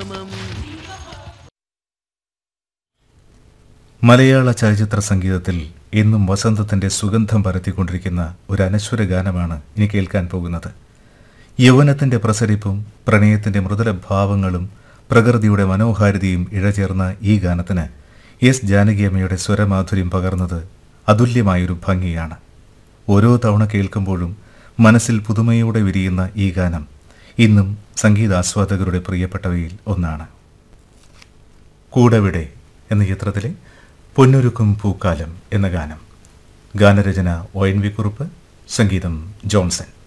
സംഗമം മലയാള ചലച്ചിത്ര സംഗീതത്തിൽ എന്നും വസന്തത്തിന്റെ സുഗന്ധം പരത്തിക്കൊണ്ടിരിക്കുന്ന ഒരു അനശ്വര ഗാനമാണ് ഇനി കേൾക്കാൻ പോകുന്നത് യൗവനത്തിന്റെ പ്രസരിപ്പും പ്രണയത്തിന്റെ മൃദുല ഭാവങ്ങളും പ്രകൃതിയുടെ മനോഹാരിതയും ഇഴചേർന്ന ഈ ഗാനത്തിന് എസ് ജാനകിയമ്മയുടെ സ്വരമാധുര്യം പകർന്നത് അതുല്യമായൊരു ഭംഗിയാണ് ഓരോ തവണ കേൾക്കുമ്പോഴും മനസ്സിൽ പുതുമയോടെ വിരിയുന്ന ഈ ഗാനം ഇന്നും സംഗീതാസ്വാദകരുടെ പ്രിയപ്പെട്ടവയിൽ ഒന്നാണ് കൂടവിടെ എന്ന ചിത്രത്തിലെ പൊന്നൊരുക്കും പൂക്കാലം എന്ന ഗാനം ഗാനരചന ഒ എൻ വി കുറുപ്പ് സംഗീതം ജോൺസൺ